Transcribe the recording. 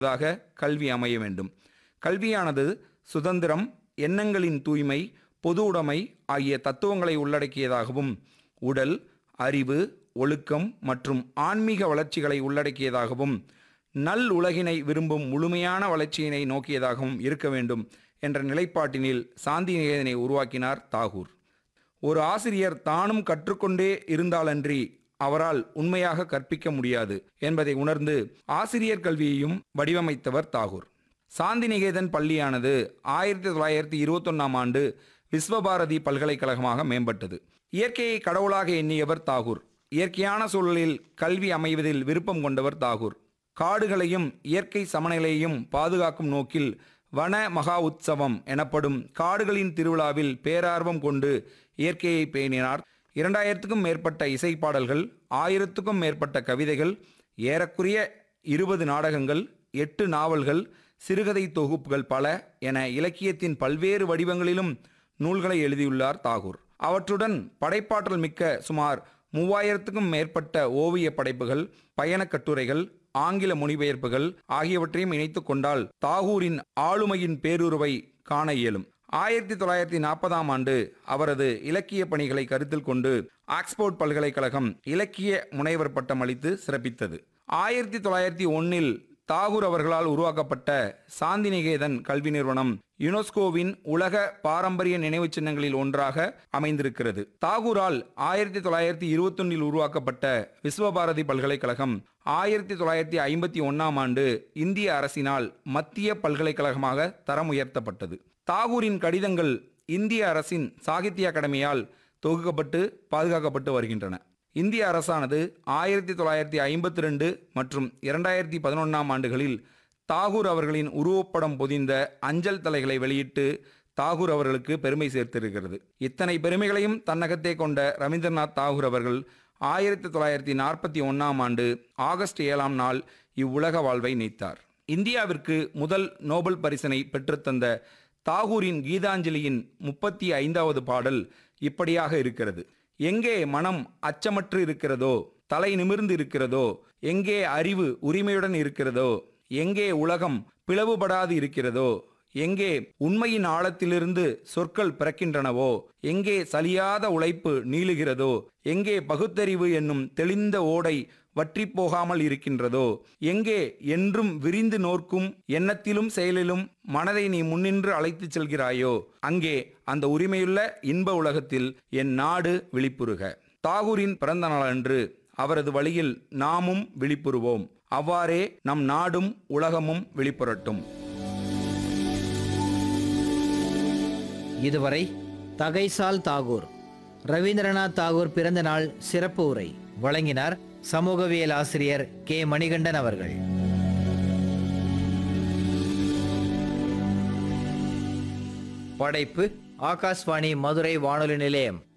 தாக கல்வி அமைய வேண்டும் கல்வியானது சுதந்திரம் எண்ணங்களின் தூய்மை பொது உடைமை ஆகிய தத்துவங்களை உள்ளடக்கியதாகவும் உடல் அறிவு ஒழுக்கம் மற்றும் ஆன்மீக வளர்ச்சிகளை உள்ளடக்கியதாகவும் நல் உலகினை விரும்பும் முழுமையான வளர்ச்சியினை நோக்கியதாகவும் இருக்க வேண்டும் என்ற நிலைப்பாட்டினில் சாந்தி நிகேதனை உருவாக்கினார் தாகூர் ஒரு ஆசிரியர் தானும் கற்றுக்கொண்டே இருந்தாலன்றி அவரால் உண்மையாக கற்பிக்க முடியாது என்பதை உணர்ந்து ஆசிரியர் கல்வியையும் வடிவமைத்தவர் தாகூர் சாந்திநிகேதன் பள்ளியானது ஆயிரத்தி தொள்ளாயிரத்தி இருபத்தொன்னாம் ஆண்டு விஸ்வபாரதி பல்கலைக்கழகமாக மேம்பட்டது இயற்கையை கடவுளாக எண்ணியவர் தாகூர் இயற்கையான சூழலில் கல்வி அமைவதில் விருப்பம் கொண்டவர் தாகூர் காடுகளையும் இயற்கை சமநிலையையும் பாதுகாக்கும் நோக்கில் வன மகா உற்சவம் எனப்படும் காடுகளின் திருவிழாவில் பேரார்வம் கொண்டு இயற்கையை பேணினார் இரண்டாயிரத்துக்கும் மேற்பட்ட இசைப்பாடல்கள் ஆயிரத்துக்கும் மேற்பட்ட கவிதைகள் ஏறக்குறைய இருபது நாடகங்கள் எட்டு நாவல்கள் சிறுகதை தொகுப்புகள் பல என இலக்கியத்தின் பல்வேறு வடிவங்களிலும் நூல்களை எழுதியுள்ளார் தாகூர் அவற்றுடன் படைப்பாற்றல் மிக்க சுமார் மூவாயிரத்துக்கும் மேற்பட்ட ஓவிய படைப்புகள் பயணக் கட்டுரைகள் ஆங்கில மொழிபெயர்ப்புகள் ஆகியவற்றையும் இணைத்துக் கொண்டால் தாகூரின் ஆளுமையின் பேருருவை காண இயலும் ஆயிரத்தி தொள்ளாயிரத்தி நாற்பதாம் ஆண்டு அவரது இலக்கிய பணிகளை கருத்தில் கொண்டு ஆக்ஸ்போர்ட் பல்கலைக்கழகம் இலக்கிய முனைவர் பட்டம் அளித்து சிறப்பித்தது ஆயிரத்தி தொள்ளாயிரத்தி ஒன்னில் தாகூர் அவர்களால் உருவாக்கப்பட்ட சாந்திநிகேதன் கல்வி நிறுவனம் யுனெஸ்கோவின் உலக பாரம்பரிய நினைவுச் சின்னங்களில் ஒன்றாக அமைந்திருக்கிறது தாகூரால் ஆயிரத்தி தொள்ளாயிரத்தி இருபத்தொன்னில் உருவாக்கப்பட்ட விஸ்வபாரதி பல்கலைக்கழகம் ஆயிரத்தி தொள்ளாயிரத்தி ஐம்பத்தி ஒன்னாம் ஆண்டு இந்திய அரசினால் மத்திய பல்கலைக்கழகமாக தரம் உயர்த்தப்பட்டது தாகூரின் கடிதங்கள் இந்திய அரசின் சாகித்ய அகாடமியால் தொகுக்கப்பட்டு பாதுகாக்கப்பட்டு வருகின்றன இந்திய அரசானது ஆயிரத்தி தொள்ளாயிரத்தி ஐம்பத்தி ரெண்டு மற்றும் இரண்டாயிரத்தி பதினொன்றாம் ஆண்டுகளில் தாகூர் அவர்களின் உருவப்படம் பொதிந்த அஞ்சல் தலைகளை வெளியிட்டு தாகூர் அவர்களுக்கு பெருமை சேர்த்திருக்கிறது இத்தனை பெருமைகளையும் தன்னகத்தே கொண்ட ரவீந்திரநாத் தாகூர் அவர்கள் ஆயிரத்தி தொள்ளாயிரத்தி நாற்பத்தி ஒன்றாம் ஆண்டு ஆகஸ்ட் ஏழாம் நாள் இவ்வுலக வாழ்வை நீத்தார் இந்தியாவிற்கு முதல் நோபல் பரிசினை பெற்றுத்தந்த தாகூரின் கீதாஞ்சலியின் முப்பத்தி ஐந்தாவது பாடல் இப்படியாக இருக்கிறது எங்கே மனம் அச்சமற்று இருக்கிறதோ தலை நிமிர்ந்து இருக்கிறதோ எங்கே அறிவு உரிமையுடன் இருக்கிறதோ எங்கே உலகம் பிளவுபடாது இருக்கிறதோ எங்கே உண்மையின் ஆழத்திலிருந்து சொற்கள் பிறக்கின்றனவோ எங்கே சலியாத உழைப்பு நீளுகிறதோ எங்கே பகுத்தறிவு என்னும் தெளிந்த ஓடை வற்றி போகாமல் இருக்கின்றதோ எங்கே என்றும் விரிந்து நோர்க்கும் எண்ணத்திலும் செயலிலும் மனதை நீ முன்னின்று அழைத்துச் செல்கிறாயோ அங்கே அந்த உரிமையுள்ள இன்ப உலகத்தில் என் நாடு விழிப்புறுக தாகூரின் பிறந்த நாளன்று அவரது வழியில் நாமும் விழிப்புறுவோம் அவ்வாறே நம் நாடும் உலகமும் விழிப்புறட்டும் இதுவரை தகைசால் தாகூர் ரவீந்திரநாத் தாகூர் பிறந்த நாள் சிறப்பு உரை வழங்கினார் சமூகவியல் ஆசிரியர் கே மணிகண்டன் அவர்கள் படைப்பு ஆகாஷ்வாணி மதுரை வானொலி நிலையம்